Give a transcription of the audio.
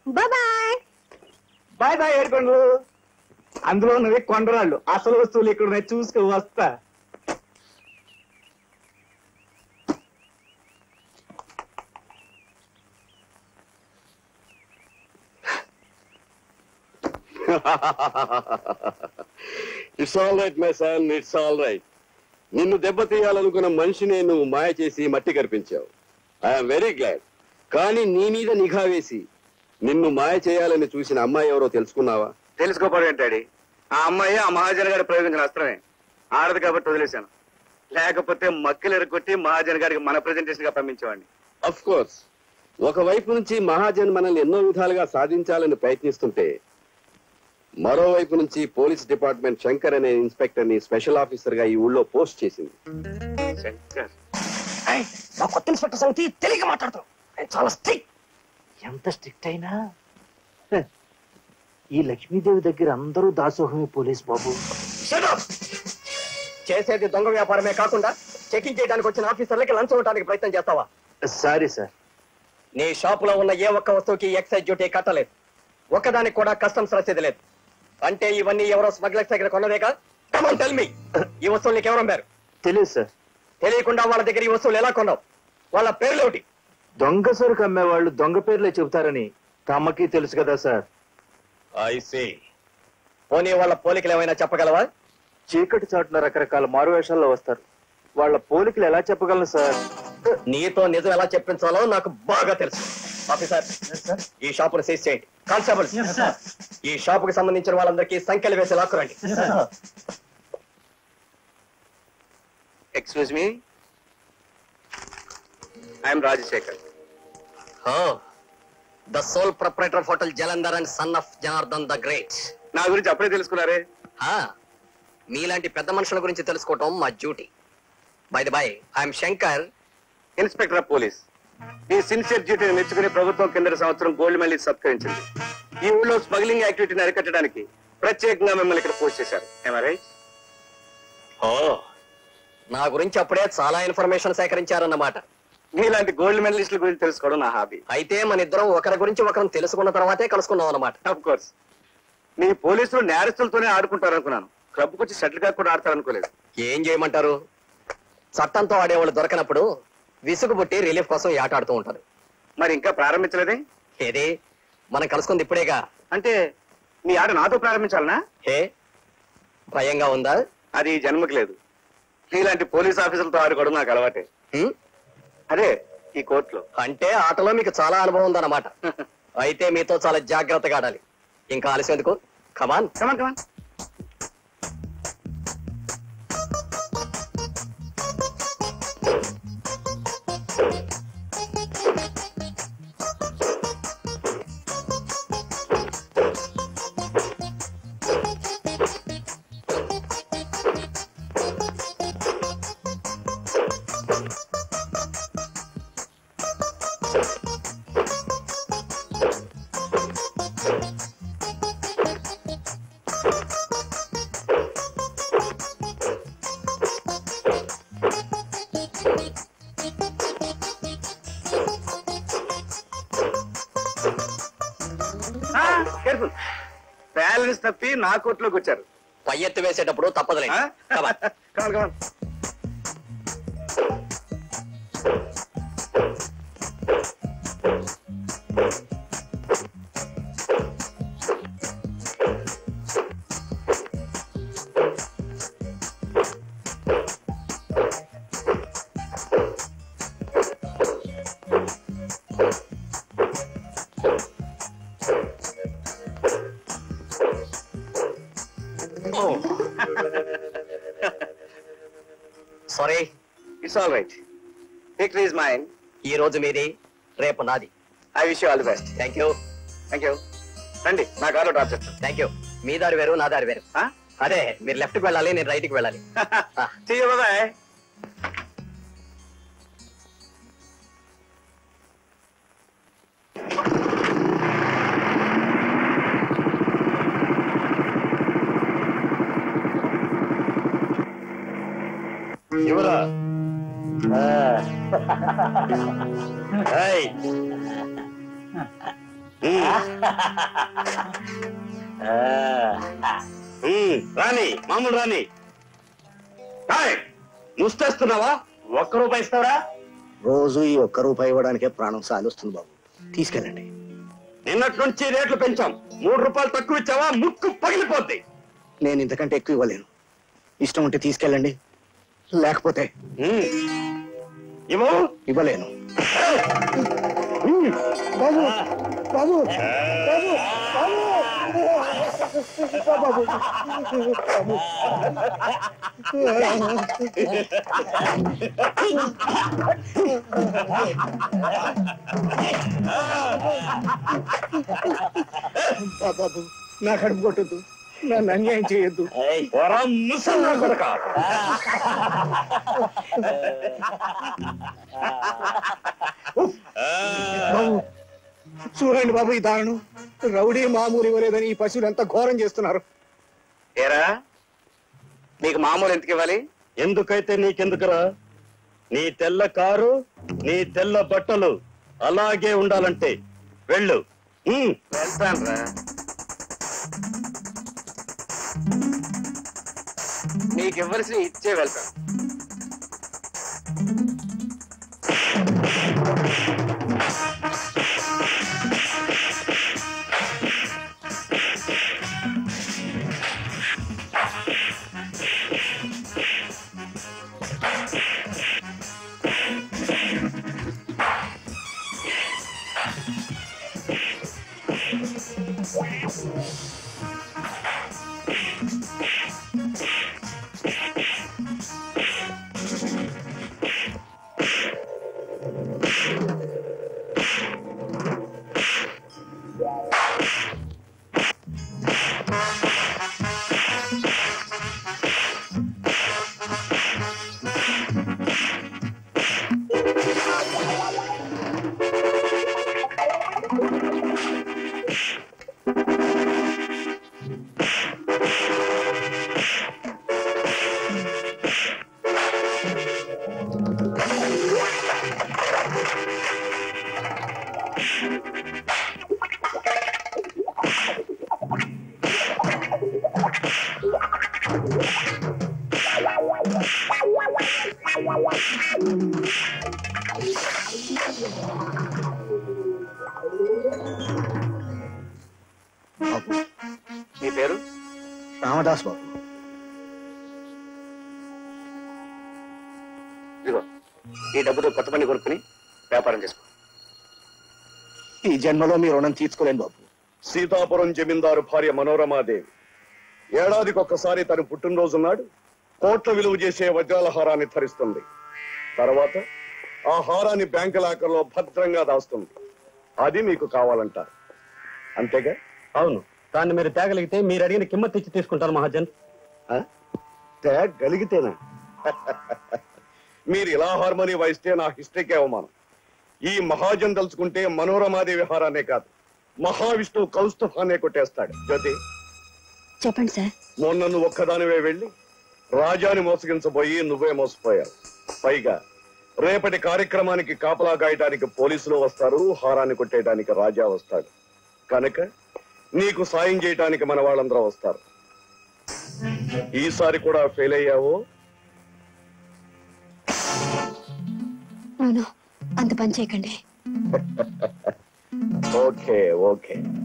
Bye bye bye ఏడుకోండు అందులో ఉన్నవి కొండరాళ్ళు అసలు వస్తువులు ఇక్కడ ఉన్నాయి చూసుకు వస్తా it's all right my son it's all right నిన్ను దెబ్బతీయాలనుకున్న మనిషినే నువ్వు మాయ చేసి మట్టి కనిపించావు ఐఎమ్ వెరీ గ్లాడ్ కానీ నీ మీద నిఘా వేసి నిన్ను మాయ చేయాలని చూసిన అమ్మాయి ఎవరో తెలుసుకున్నావా తెలుసుకోపోవడం ఏంటాడి ఆ అమ్మాయి ఆ మహాజన్ గారి ప్రయోగించిన అస్త్రమే ఆడదు కాబట్టి వదిలేశాను లేకపోతే మక్కలు ఎరగొట్టి మహాజన్ గారికి మన ప్రెజెంటేషన్ గా పంపించేవాడిని అఫ్ కోర్స్ ఒకవైపు నుంచి మహాజన్ మనల్ని ఎన్నో విధాలుగా సాధించాలని ప్రయత్నిస్తుంటే మరోవైపు నుంచి పోలీస్ డిపార్ట్మెంట్ శంకర్ అనే ఇన్స్పెక్టర్ ని స్పెషల్ ఆఫీసర్ గా ఈ ఊళ్ళో పోస్ట్ చేసింది శంకర్ మా కొత్త ఇన్స్పెక్టర్ సంగతి తెలియక మాట్లాడతాం ఆయన చాలా స్ట్రిక్ట్ ఎంత స్ట్రిక్ట్ అయినా హ, ఈ లక్ష్మీదేవి దగ్గర అందరూ దాసోహమే పోలీస్ బాబు చేసేది దొంగ వ్యాపారమే కాకుండా చెకింగ్ చేయడానికి వచ్చిన ఆఫీసర్లకి లంచం ఇవ్వడానికి ప్రయత్నం చేస్తావా సారీ సార్ నీ షాపులో ఉన్న ఏ ఒక్క వస్తువుకి ఎక్సైజ్ డ్యూటీ కట్టలేదు ఒక్కదానికి కూడా కస్టమ్స్ రసీదు లేదు అంటే ఇవన్నీ ఎవరో స్మగ్లర్స్ దగ్గర కొన్నదేగా కమన్ టెల్ మీ ఈ వస్తువులు నీకు ఎవరు అమ్మారు తెలియదు సార్ తెలియకుండా వాళ్ళ దగ్గర ఈ వస్తువులు ఎలా కొన్నావు వాళ్ళ పేర్లు ఏమిటి దొంగ సరుకు అమ్మేవాళ్ళు దొంగ పేర్లే చెబుతారని తమకి తెలుసు కదా సార్ ఐ సీ పోనీ వాళ్ళ పోలికలు ఏమైనా చెప్పగలవా చీకటి చాటున రకరకాల మారువేషాల్లో వస్తారు వాళ్ళ పోలికలు ఎలా చెప్పగలను సార్ నీతో నిజం ఎలా చెప్పించాలో నాకు బాగా తెలుసు ఆఫీసర్ ఈ షాపును సీజ్ చేయండి కానిస్టేబుల్ ఈ షాపుకి సంబంధించిన వాళ్ళందరికీ సంఖ్యలు వేసి లాక్కురండి excuse me I'm Rajasekhar the sole proprietor hotel Jalandhar and son of Janardhan the great నా గురించి అప్పుడే తెలుసుకున్నారే మీలాంటి పెద్ద మనుషుల గురించి తెలుసుకోవటం మా duty by the by I'm Shankar inspector of police ఈ సిన్సియర్ డ్యూటీని మెచ్చుకుని ప్రభుత్వం కింద సంవత్సరం గోల్డ్ మెడల్ సత్కరించింది ఈ ఊళ్ళో స్మగ్లింగ్ యాక్టివిటీని అరికట్టడానికి ప్రత్యేకంగా మిమ్మల్ని ఇక్కడ పోస్ట్ చేశారు రైట్ నా గురించి అప్పుడే చాలా ఇన్ఫర్మేషన్ సేకరించారన్నమాట మీలాంటి గోల్డ్ మెడలిస్టుల గురించి తెలుసుకోవడం నా హాబీ అయితే మన ఇద్దరం ఒకరి గురించి ఒకరం తెలుసుకున్న తర్వాతే కలుసుకున్నాం అన్నమాట ఆఫ్ కోర్స్ మీ పోలీసులు నేరస్తులతోనే ఆడుకుంటారు అనుకున్నాను క్లబ్కి వచ్చి షటిల్ కాక్ కూడా ఆడతారు అనుకోలేదు ఏం చేయమంటారు చట్టంతో ఆడేవాళ్ళు దొరకనప్పుడు విసుగు పుట్టి రిలీఫ్ కోసం ఈ ఆట ఆడుతూ ఉంటారు మరి ఇంకా ప్రారంభించలేదే ఏది మనం కలుసుకుంది ఇప్పుడేగా అంటే మీ ఆట నాతో ప్రారంభించాలనా హే భయంగా ఉందా అది ఈ జన్మకి లేదు మీలాంటి పోలీస్ ఆఫీసర్లతో ఆడుకోవడం నాకు అలవాటే హ్మ్? అదే ఈ కోర్టులో అంటే ఆటలో మీకు చాలా అనుభవం ఉందన్నమాట అయితే మీతో చాలా జాగ్రత్తగా ఆడాలి ఇంకా ఆలస్యం ఎందుకు కమాన్ కమాన్ కమాన్ కేర్ఫుల్ బ్యాలెన్స్ తప్పి నా కోర్టులోకి వచ్చారు పై ఎత్తు వేసేటప్పుడు తప్పదులే ఆ? Come on come on come on sorry it's all right victory is mine ఈ రోజు మీది రేపు నాది I wish you all the best thank you thank you రండి నా కారు డ్రాప్ చేస్తాను థ్యాంక్ యూ మీ దారి వేరు నా దారి వేరు అదే మీరు లెఫ్ట్ కి వెళ్ళాలి నేను రైట్ కి వెళ్ళాలి ఆ. చెయ్యి బాబాయ్ ఎవరా ఉమ్, రాని మామూలు రాని హాయ్, ముస్తేస్తున్నావా ఒక్క రూపాయి ఇస్తావరా రోజు ఈ ఒక్క రూపాయి ఇవ్వడానికే ప్రాణం సాలుస్తుంది బాబు తీసుకెళ్ళండి నిన్నటి నుంచి రేట్లు పెంచాం మూడు రూపాయలు తక్కువ ఇచ్చావా ముక్కు పగిలిపోద్ది నేను ఇంతకంటే ఎక్కువ ఇవ్వలేను ఇష్టం ఉంటే తీసుకెళ్ళండి లేకపోతే ఉమ్. ఇవ్వు ఇవ్వలేను బాబు బాబు బాబు బాబు బాబు బాబు నా కడుపు కొట్టద్దు నన్ను అన్యాయం చేయొద్దు పోరా ముసలి కొడక బాబు చూడండి బాబు ఈ దారుణం రౌడీ మామూలు ఇవ్వలేదని ఈ పశువులు ఎంత ఘోరం చేస్తున్నారు ఏరా నీకు మామూలు ఎందుకు ఇవ్వాలి ఎందుకైతే నీకెందుకురా నీ తెల్ల కారు నీ తెల్ల బట్టలు అలాగే ఉండాలంటే వెళ్ళు ఉమ్. వెళ్తాను రా నీకు ఇవ్వలసిన ఇచ్చే వెళ్తాను బాబు నీ పేరు రామదాస్ బాబు ఇదిగో ఈ డబ్బుతో కొత్త పని కొనుక్కుని వ్యాపారం చేసుకో ఈ జన్మలో మీ రుణం తీర్చుకోలేను బాబు సీతాపురం జమీందారు భార్య మనోరమాదేవి ఏడాదికి ఒక్కసారి తన పుట్టినరోజు నాడు కోట్ల విలువ చేసే వజ్రాల హారాన్ని ధరిస్తుంది తర్వాత ఆ హారాన్ని బ్యాంకు లాకర్లో భద్రంగా దాస్తుంది అది మీకు కావాలంటారు అంతేగా అవును దాన్ని మీరు తేగలిగితే మీరు అడిగిన కిమ్మత్ ఇచ్చి తీసుకుంటారు మహాజన్ గలిగితేనా మీరు ఇలా హార్మోని వాయిస్తే నా హిస్టరీకే అవమానం ఈ మహాజన్ తలుచుకుంటే మనోరమాదేవి హారాన్నే కాదు మహావిష్ణువు కౌస్తుభాన్నే కొట్టేస్తాడు జ్యోతి చెప్పండి సార్ మొన్న నువ్వు ఒక్కదానివే వెళ్ళి రాజాని మోసగించబోయి నువ్వే మోసపోయావు పైగా రేపటి కార్యక్రమానికి కాపలా గాయటానికి పోలీసులు వస్తారు హారాన్ని కొట్టేయడానికి రాజా వస్తాడు కనుక నీకు సాయం చేయటానికి మన వాళ్ళందరూ వస్తారు ఈసారి కూడా ఫెయిల్ అయ్యావో అవును అంత పని చేయకండి ఓకే ఓకే